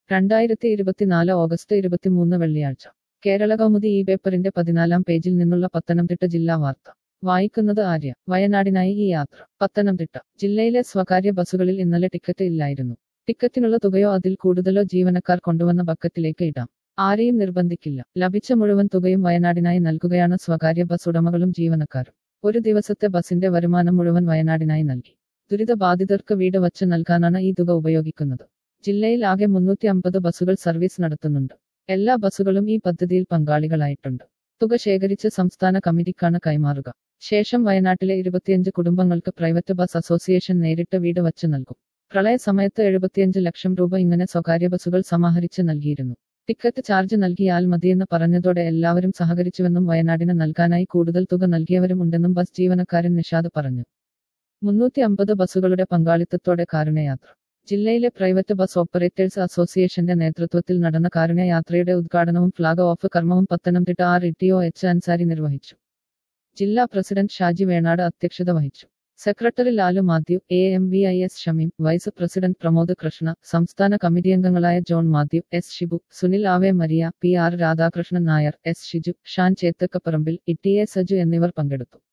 രണ്ടായിരത്തി ഇരുപത്തിനാല് ഓഗസ്റ്റ് ഇരുപത്തിമൂന്ന് വെള്ളിയാഴ്ച കേരള കൗമുദി ഈ പേപ്പറിന്റെ പതിനാലാം പേജിൽ നിന്നുള്ള പത്തനംതിട്ട ജില്ലാ വാർത്ത വായിക്കുന്നത് ആര്യ വയനാടിനായി ഈ യാത്ര പത്തനംതിട്ട ജില്ലയിലെ സ്വകാര്യ ബസ്സുകളിൽ ഇന്നലെ ടിക്കറ്റ് ഇല്ലായിരുന്നു ടിക്കറ്റിനുള്ള തുകയോ അതിൽ കൂടുതലോ ജീവനക്കാർ കൊണ്ടുവന്ന ബക്കറ്റിലേക്ക് ഇടാം ആരെയും നിർബന്ധിക്കില്ല ലഭിച്ച മുഴുവൻ തുകയും വയനാടിനായി നൽകുകയാണ് സ്വകാര്യ ബസ് ഉടമകളും ജീവനക്കാരും ഒരു ദിവസത്തെ ബസിന്റെ വരുമാനം മുഴുവൻ വയനാടിനായി നൽകി ദുരിതബാധിതർക്ക് വീട് വച്ച് നൽകാനാണ് ഈ തുക ഉപയോഗിക്കുന്നത് ജില്ലയിൽ ആകെ മുന്നൂറ്റി അമ്പത് ബസ്സുകൾ സർവീസ് നടത്തുന്നുണ്ട് എല്ലാ ബസ്സുകളും ഈ പദ്ധതിയിൽ പങ്കാളികളായിട്ടുണ്ട് തുക ശേഖരിച്ച് സംസ്ഥാന കമ്മിറ്റിക്കാണ് കൈമാറുക ശേഷം വയനാട്ടിലെ ഇരുപത്തിയഞ്ച് കുടുംബങ്ങൾക്ക് പ്രൈവറ്റ് ബസ് അസോസിയേഷൻ നേരിട്ട് വീട് വച്ച് നൽകും പ്രളയ സമയത്ത് എഴുപത്തിയഞ്ച് ലക്ഷം രൂപ ഇങ്ങനെ സ്വകാര്യ ബസ്സുകൾ സമാഹരിച്ച് നൽകിയിരുന്നു ടിക്കറ്റ് ചാർജ് നൽകിയാൽ മതിയെന്ന് പറഞ്ഞതോടെ എല്ലാവരും സഹകരിച്ചുവെന്നും വയനാടിന് നൽകാനായി കൂടുതൽ തുക നൽകിയവരും ഉണ്ടെന്നും ബസ് ജീവനക്കാരൻ നിഷാദ് പറഞ്ഞു മുന്നൂറ്റി അമ്പത് ബസ്സുകളുടെ പങ്കാളിത്തത്തോടെ കാരുണ്യയാത്ര ജില്ലയിലെ പ്രൈവറ്റ് ബസ് ഓപ്പറേറ്റേഴ്സ് അസോസിയേഷന്റെ നേതൃത്വത്തിൽ നടന്ന കാരുണ്യയാത്രയുടെ ഉദ്ഘാടനവും ഫ്ളാഗ് ഓഫ് കർമ്മവും Pathanamthitta R E H Ansari നിർവഹിച്ചു ജില്ലാ പ്രസിഡന്റ് ഷാജി വേണാട് അധ്യക്ഷത വഹിച്ചു secretary Lalu Mathew A M V I S Shameem vice president Pramod Krishna സംസ്ഥാന കമ്മിറ്റി അംഗങ്ങളായ John Mathew S Shibu Sunil Ave Maria P R Radhakrishnan Nair S Shiju Shan Chethakkaparambil E T A Saju എന്നിവർ പങ്കെടുത്തു